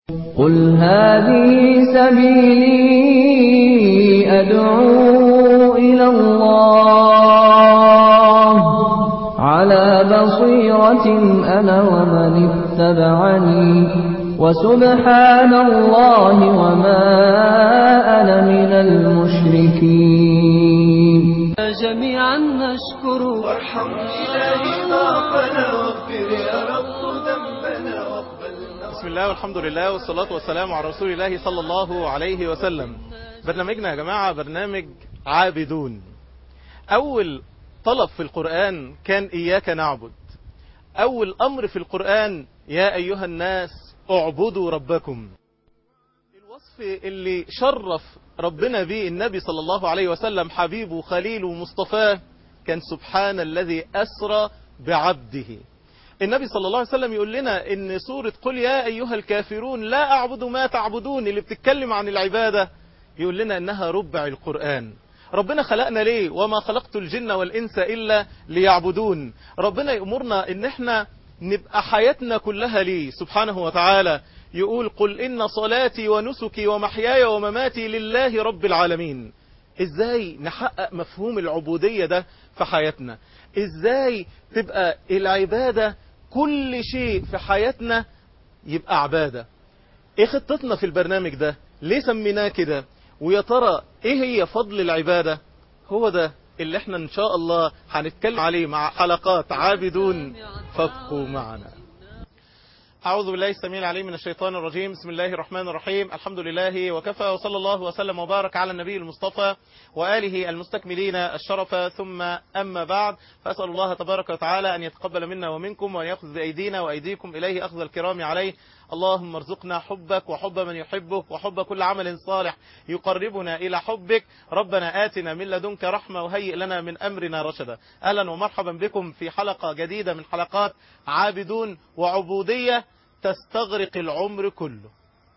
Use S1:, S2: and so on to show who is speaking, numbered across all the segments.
S1: قل هذه سبيلي أدعو إلى الله على بصيرة أنا ومن اتبعني وسبحان الله وما أنا من المشركين
S2: جميعا نشكر
S3: وارحم إلهي ضعفنا واغفر يا رب ذنبنا واقبلنا
S4: بسم الله والحمد لله والصلاة والسلام على رسول الله صلى الله عليه وسلم برنامجنا يا جماعة برنامج عابدون أول طلب في القرآن كان إياك نعبد أول أمر في القرآن يا أيها الناس اعبدوا ربكم الوصف اللي شرف ربنا به النبي صلى الله عليه وسلم حبيبه خليله مصطفاه كان سبحان الذي أسرى بعبده النبي صلى الله عليه وسلم يقول لنا ان سورة قل يا أيها الكافرون لا أعبد ما تعبدون اللي بتتكلم عن العبادة يقول لنا انها ربع القرآن ربنا خلقنا ليه وما خلقت الجن والإنس إلا ليعبدون ربنا يأمرنا ان احنا نبقى حياتنا كلها ليه سبحانه وتعالى يقول قل إن صلاتي ونسكي ومحياي ومماتي لله رب العالمين ازاي نحقق مفهوم العبودية ده في حياتنا ازاي تبقى العبادة كل شيء في حياتنا يبقى عبادة ايه خطتنا في البرنامج ده ليه سميناه كده ويا ترى ايه هي فضل العبادة هو ده اللي احنا ان شاء الله هنتكلم عليه مع حلقات عابدون فابقوا معنا أعوذ بالله السميع العليم من الشيطان الرجيم بسم الله الرحمن الرحيم الحمد لله وكفى وصلى الله وسلم وبارك على النبي المصطفى وآله المستكملين الشرف ثم أما بعد فأسأل الله تبارك وتعالى أن يتقبل منا ومنكم وأن يأخذ بأيدينا وأيديكم إليه أخذ الكرام عليه اللهم ارزقنا حبك وحب من يحبك وحب كل عمل صالح يقربنا إلى حبك ربنا آتنا من لدنك رحمة وهيئ لنا من أمرنا رشدا أهلا ومرحبا بكم في حلقة جديدة من حلقات عابدون وعبودية تستغرق العمر كله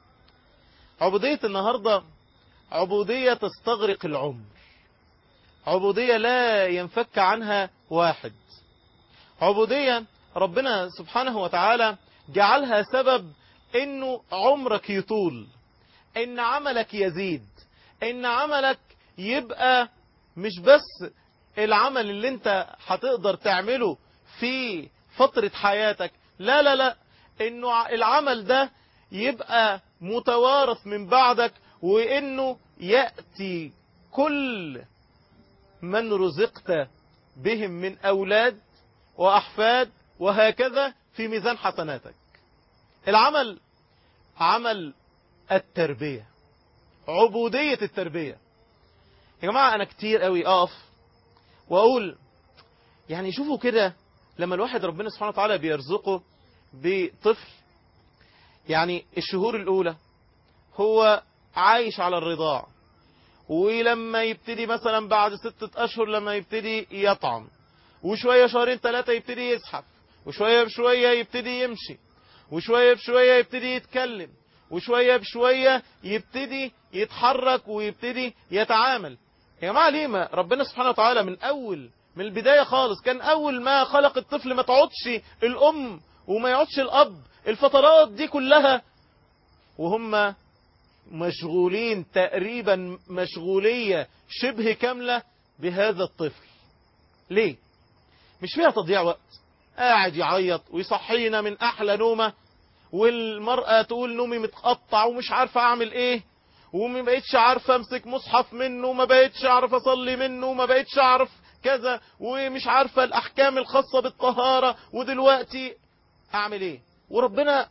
S4: عبودية النهاردة عبودية تستغرق العمر عبودية لا ينفك عنها واحد عبودية ربنا سبحانه وتعالى جعلها سبب انه عمرك يطول ان عملك يزيد ان عملك يبقى مش بس العمل اللي انت هتقدر تعمله في فترة حياتك لا لا لا انه العمل ده يبقى متوارث من بعدك وانه يأتي كل من رزقت بهم من اولاد واحفاد وهكذا في ميزان حسناتك العمل عمل التربية عبودية التربية يا جماعة انا كتير قوي اقف واقول يعني شوفوا كده لما الواحد ربنا سبحانه وتعالى بيرزقه بطفل يعني الشهور الأولى هو عايش على الرضاع ولما يبتدي مثلا بعد ستة أشهر لما يبتدي يطعم وشوية شهرين ثلاثة يبتدي يزحف وشوية بشوية يبتدي يمشي وشوية بشوية يبتدي يتكلم وشوية بشوية يبتدي يتحرك ويبتدي يتعامل يا جماعة ليه ما ربنا سبحانه وتعالى من أول من البداية خالص كان أول ما خلق الطفل ما تقعدش الأم وما يقعدش الأب الفترات دي كلها وهم مشغولين تقريبا مشغولية شبه كاملة بهذا الطفل ليه مش فيها تضييع وقت قاعد يعيط ويصحينا من أحلى نومة والمرأة تقول نومي متقطع ومش عارفة أعمل إيه وما بقيتش عارفة أمسك مصحف منه وما بقيتش أعرف أصلي منه وما بقيتش أعرف كذا ومش عارفة الأحكام الخاصة بالطهارة ودلوقتي أعمل إيه وربنا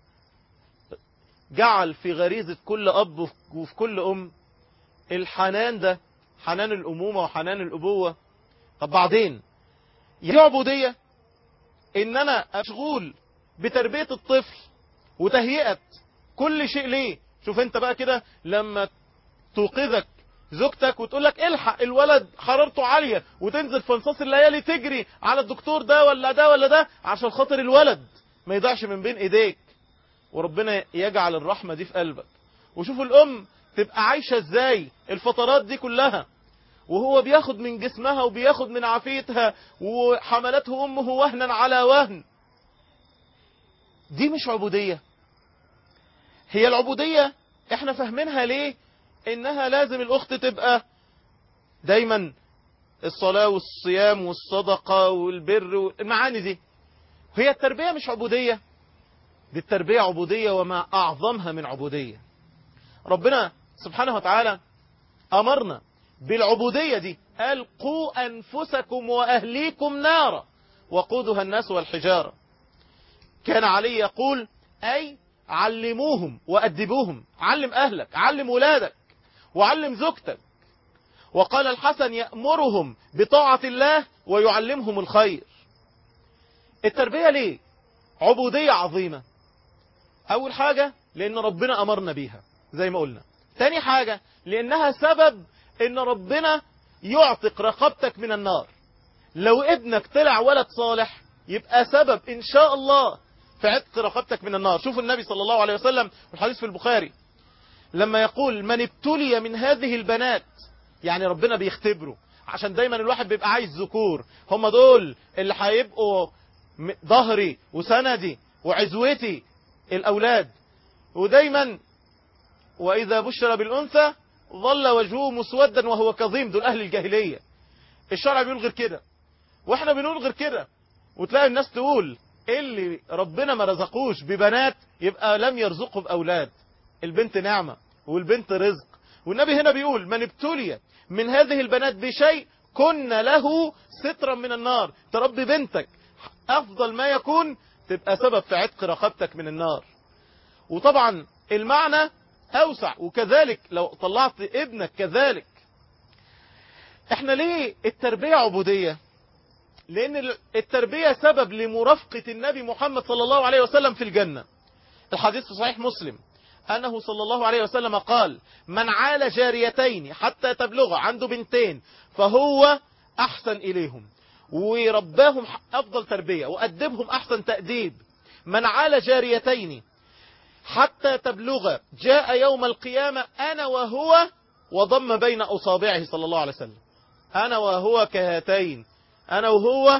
S4: جعل في غريزة كل أب وفي كل أم الحنان ده حنان الأمومة وحنان الأبوة طب بعدين دي عبودية إن أنا أشغول بتربية الطفل وتهيئة كل شيء ليه شوف انت بقى كده لما توقظك زوجتك وتقول لك الحق الولد حرارته عالية وتنزل في نصاص الليالي تجري على الدكتور ده ولا ده ولا ده عشان خاطر الولد ما يضيعش من بين ايديك وربنا يجعل الرحمة دي في قلبك وشوفوا الام تبقى عايشة ازاي الفترات دي كلها وهو بياخد من جسمها وبياخد من عافيتها وحملته امه وهنا على وهن دي مش عبودية هي العبودية احنا فاهمينها ليه انها لازم الاخت تبقى دايما الصلاة والصيام والصدقة والبر والمعاني دي هي التربية مش عبودية دي التربية عبودية وما أعظمها من عبودية ربنا سبحانه وتعالى أمرنا بالعبودية دي قال قوا أنفسكم وأهليكم نارا وقودها الناس والحجارة كان علي يقول أي علموهم وأدبوهم علم أهلك علم ولادك وعلم زوجتك وقال الحسن يأمرهم بطاعة الله ويعلمهم الخير التربية ليه عبودية عظيمة أول حاجة لأن ربنا أمرنا بيها زي ما قلنا تاني حاجة لأنها سبب أن ربنا يعتق رقبتك من النار لو ابنك طلع ولد صالح يبقى سبب إن شاء الله في عتق رقبتك من النار شوفوا النبي صلى الله عليه وسلم والحديث في البخاري لما يقول من ابتلي من هذه البنات يعني ربنا بيختبره عشان دايما الواحد بيبقى عايز ذكور هم دول اللي هيبقوا ظهري وسندي وعزوتي الأولاد ودايما وإذا بشر بالأنثى ظل وجهه مسودا وهو كظيم دول أهل الجاهلية الشرع بيقول غير كده واحنا بنقول غير كده وتلاقي الناس تقول اللي ربنا ما رزقوش ببنات يبقى لم يرزقه بأولاد البنت نعمة والبنت رزق والنبي هنا بيقول من ابتلي من هذه البنات بشيء كن له سترا من النار تربي بنتك أفضل ما يكون تبقى سبب في عتق رقبتك من النار وطبعا المعنى أوسع وكذلك لو طلعت ابنك كذلك احنا ليه التربية عبودية لأن التربية سبب لمرافقة النبي محمد صلى الله عليه وسلم في الجنة الحديث في صحيح مسلم أنه صلى الله عليه وسلم قال من عال جاريتين حتى تبلغ عنده بنتين فهو أحسن إليهم ورباهم أفضل تربية وأدبهم أحسن تأديب من عال جاريتين حتى تبلغ جاء يوم القيامة أنا وهو وضم بين أصابعه صلى الله عليه وسلم أنا وهو كهاتين أنا وهو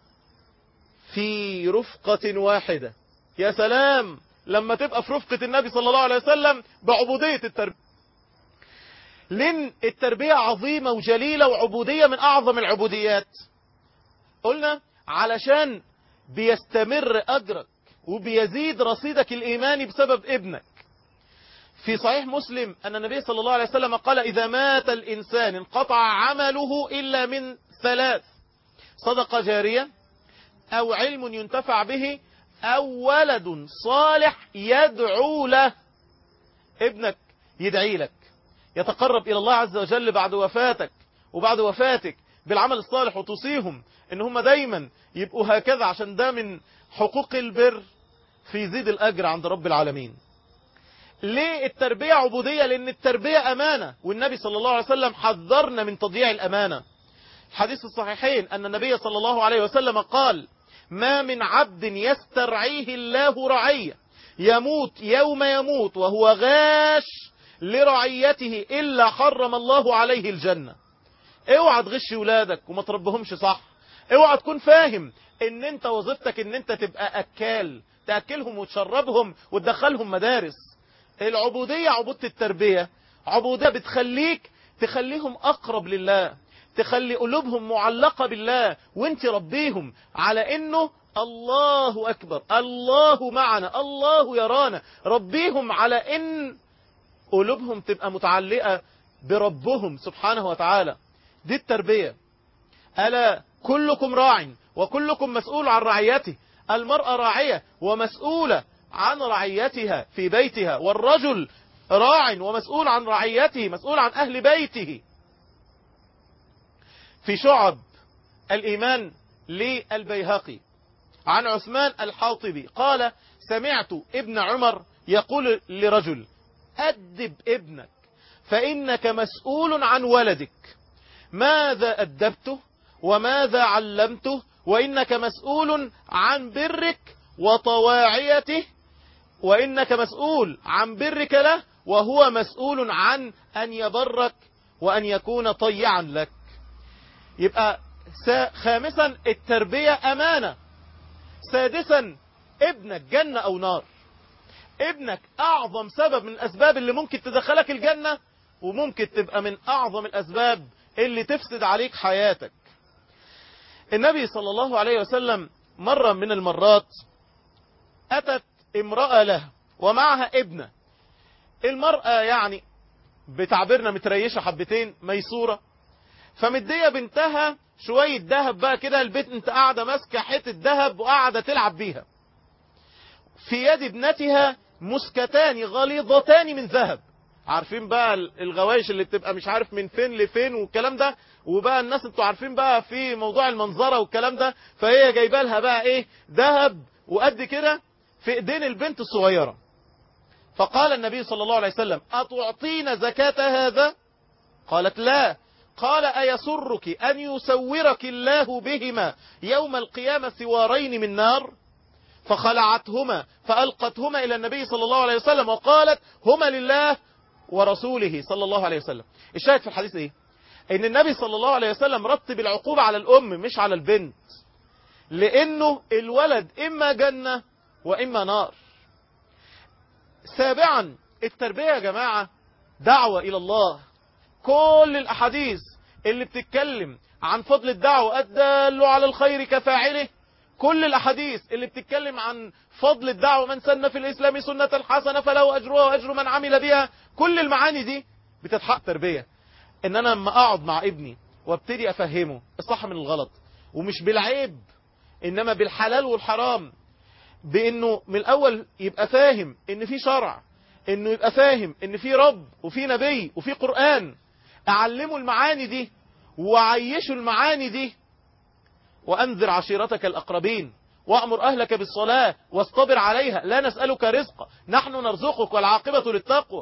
S4: في رفقة واحدة يا سلام لما تبقى في رفقة النبي صلى الله عليه وسلم بعبودية التربية لأن التربية عظيمة وجليلة وعبودية من أعظم العبوديات قلنا علشان بيستمر أجرك وبيزيد رصيدك الإيماني بسبب ابنك في صحيح مسلم أن النبي صلى الله عليه وسلم قال إذا مات الإنسان انقطع عمله إلا من ثلاث صدقة جارية أو علم ينتفع به أو ولد صالح يدعو له ابنك يدعي لك يتقرب إلى الله عز وجل بعد وفاتك وبعد وفاتك بالعمل الصالح وتوصيهم ان هم دايما يبقوا هكذا عشان ده من حقوق البر في زيد الأجر عند رب العالمين ليه التربية عبودية لأن التربية أمانة والنبي صلى الله عليه وسلم حذرنا من تضييع الأمانة حديث الصحيحين أن النبي صلى الله عليه وسلم قال ما من عبد يسترعيه الله رعية يموت يوم يموت وهو غاش لرعيته إلا حرم الله عليه الجنة اوعى تغش ولادك وما تربهمش صح اوعى تكون فاهم ان انت وظيفتك ان انت تبقى اكال تاكلهم وتشربهم وتدخلهم مدارس العبودية عبودة التربية عبودية بتخليك تخليهم اقرب لله تخلي قلوبهم معلقة بالله وانت ربيهم على انه الله اكبر الله معنا الله يرانا ربيهم على ان قلوبهم تبقى متعلقة بربهم سبحانه وتعالى دي التربية ألا كلكم راع وكلكم مسؤول عن رعيته المرأة راعية ومسؤولة عن رعيتها في بيتها والرجل راع ومسؤول عن رعيته مسؤول عن أهل بيته في شعب الإيمان للبيهقي عن عثمان الحاطبي قال سمعت ابن عمر يقول لرجل أدب ابنك فإنك مسؤول عن ولدك ماذا أدبته وماذا علمته وإنك مسؤول عن برك وطواعيته وإنك مسؤول عن برك له وهو مسؤول عن أن يبرك وأن يكون طيعا لك يبقى خامسا التربية أمانة سادسا ابنك جنة أو نار ابنك اعظم سبب من الاسباب اللي ممكن تدخلك الجنة وممكن تبقى من اعظم الاسباب اللي تفسد عليك حياتك النبي صلى الله عليه وسلم مرة من المرات اتت امرأة له ومعها ابنة المرأة يعني بتعبيرنا متريشة حبتين ميسورة فمدية بنتها شوية ذهب بقى كده البيت انت قاعدة ماسكة حتة ذهب وقاعدة تلعب بيها في يد ابنتها مسكتان غليظتان من ذهب عارفين بقى الغوايش اللي بتبقى مش عارف من فين لفين والكلام ده وبقى الناس انتوا عارفين بقى في موضوع المنظرة والكلام ده فهي جايبه لها بقى ايه ذهب وقد كده في ايدين البنت الصغيرة فقال النبي صلى الله عليه وسلم أتعطين زكاة هذا قالت لا قال أيسرك أن يسورك الله بهما يوم القيامة سوارين من نار فخلعتهما فألقتهما إلى النبي صلى الله عليه وسلم وقالت هما لله ورسوله صلى الله عليه وسلم الشاهد في الحديث ايه ان النبي صلى الله عليه وسلم رتب العقوبة على الام مش على البنت لانه الولد اما جنة واما نار سابعا التربية يا جماعة دعوة الى الله كل الاحاديث اللي بتتكلم عن فضل الدعوة الدال على الخير كفاعله كل الاحاديث اللي بتتكلم عن فضل الدعوة من سن في الاسلام سنة حسنة فله اجرها واجر من عمل بها كل المعاني دي بتتحقق تربية ان انا لما اقعد مع ابني وابتدي افهمه الصح من الغلط ومش بالعيب انما بالحلال والحرام بانه من الاول يبقى فاهم ان في شرع انه يبقى فاهم ان في رب وفي نبي وفي قرآن اعلمه المعاني دي وعيشه المعاني دي وانذر عشيرتك الاقربين وأمر أهلك بالصلاة واصطبر عليها لا نسألك رزقا نحن نرزقك والعاقبة للتقوى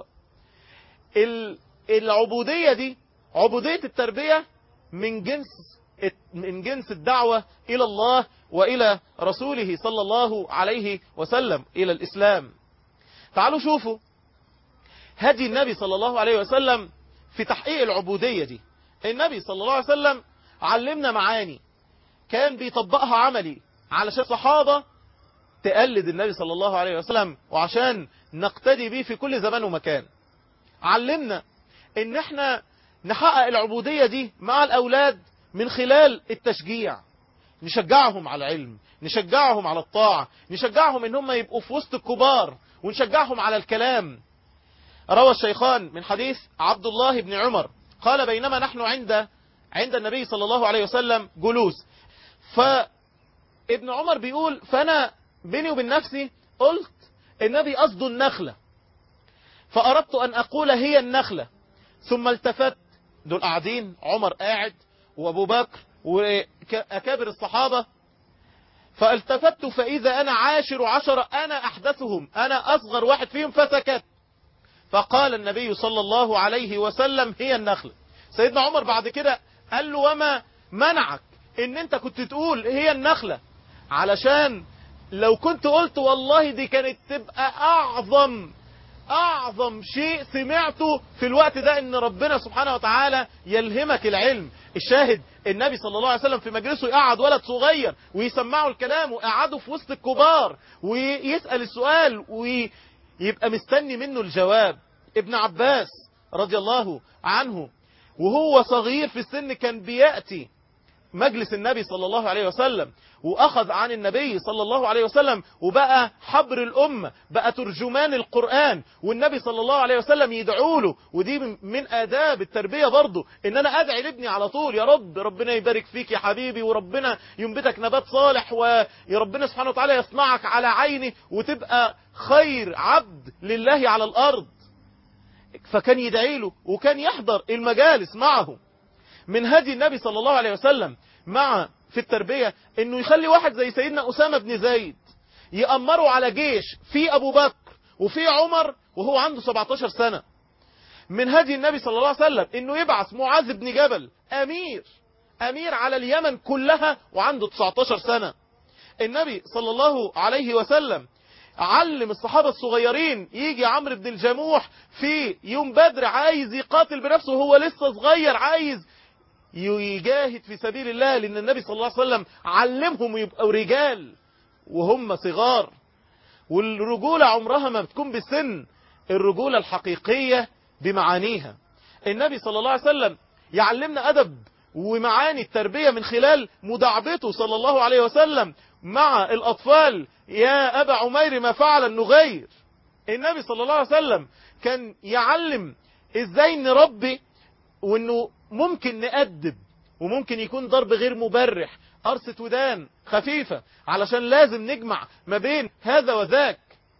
S4: العبودية دي عبودية التربية من جنس من جنس الدعوة إلى الله وإلى رسوله صلى الله عليه وسلم إلى الإسلام تعالوا شوفوا هدي النبي صلى الله عليه وسلم في تحقيق العبودية دي النبي صلى الله عليه وسلم علمنا معاني كان بيطبقها عملي علشان الصحابة تقلد النبي صلى الله عليه وسلم وعشان نقتدي بيه في كل زمان ومكان علمنا ان احنا نحقق العبودية دي مع الاولاد من خلال التشجيع نشجعهم على العلم نشجعهم على الطاعة نشجعهم ان هم يبقوا في وسط الكبار ونشجعهم على الكلام روى الشيخان من حديث عبد الله بن عمر قال بينما نحن عند عند النبي صلى الله عليه وسلم جلوس فابن عمر بيقول فأنا بيني وبين نفسي قلت النبي قصده النخلة فأردت أن أقول هي النخلة ثم التفت دول قاعدين عمر قاعد وابو بكر وأكابر الصحابة فالتفت فإذا أنا عاشر عشر أنا أحدثهم أنا أصغر واحد فيهم فسكت فقال النبي صلى الله عليه وسلم هي النخلة سيدنا عمر بعد كده قال له وما منعك ان انت كنت تقول هي النخلة علشان لو كنت قلت والله دي كانت تبقى اعظم اعظم شيء سمعته في الوقت ده ان ربنا سبحانه وتعالى يلهمك العلم الشاهد النبي صلى الله عليه وسلم في مجلسه يقعد ولد صغير ويسمعه الكلام ويقعده في وسط الكبار ويسأل السؤال ويبقى مستني منه الجواب ابن عباس رضي الله عنه وهو صغير في السن كان بيأتي مجلس النبي صلى الله عليه وسلم وأخذ عن النبي صلى الله عليه وسلم وبقى حبر الأمة بقى ترجمان القرآن والنبي صلى الله عليه وسلم يدعو له ودي من آداب التربية برضه إن أنا أدعي لابني على طول يا رب ربنا يبارك فيك يا حبيبي وربنا ينبتك نبات صالح ويا ربنا سبحانه وتعالى يصنعك على عيني وتبقى خير عبد لله على الأرض فكان يدعي له وكان يحضر المجالس معه من هدي النبي صلى الله عليه وسلم مع في التربية انه يخلي واحد زي سيدنا أسامة بن زيد يأمره على جيش في أبو بكر وفي عمر وهو عنده 17 سنة من هدي النبي صلى الله عليه وسلم انه يبعث معاذ بن جبل امير امير على اليمن كلها وعنده 19 سنة النبي صلى الله عليه وسلم علم الصحابة الصغيرين يجي عمرو بن الجموح في يوم بدر عايز يقاتل بنفسه وهو لسه صغير عايز يجاهد في سبيل الله لأن النبي صلى الله عليه وسلم علمهم يبقوا رجال وهم صغار والرجولة عمرها ما بتكون بالسن الرجولة الحقيقية بمعانيها النبي صلى الله عليه وسلم يعلمنا أدب ومعاني التربية من خلال مدعبته صلى الله عليه وسلم مع الأطفال يا أبا عمير ما فعل النغير النبي صلى الله عليه وسلم كان يعلم ازاي نربي وانه ممكن نأدب وممكن يكون ضرب غير مبرح قرصة ودان خفيفة علشان لازم نجمع ما بين هذا وذاك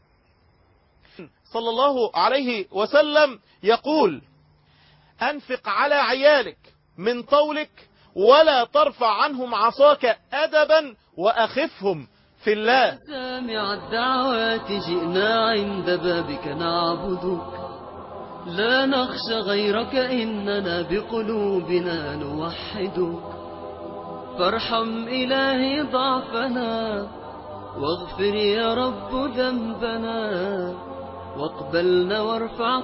S4: صلى الله عليه وسلم يقول أنفق على عيالك من طولك ولا ترفع عنهم عصاك أدبا وأخفهم في الله
S2: سامع الدعوات جئنا عند بابك نعبدك لا نخشى غيرك إننا بقلوبنا نوحدك فارحم إلهي ضعفنا واغفر يا رب ذنبنا واقبلنا وارفع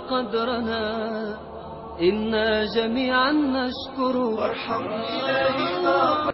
S2: قدرنا إنا جميعا نشكرك
S3: وارحم إلهي ضعفنا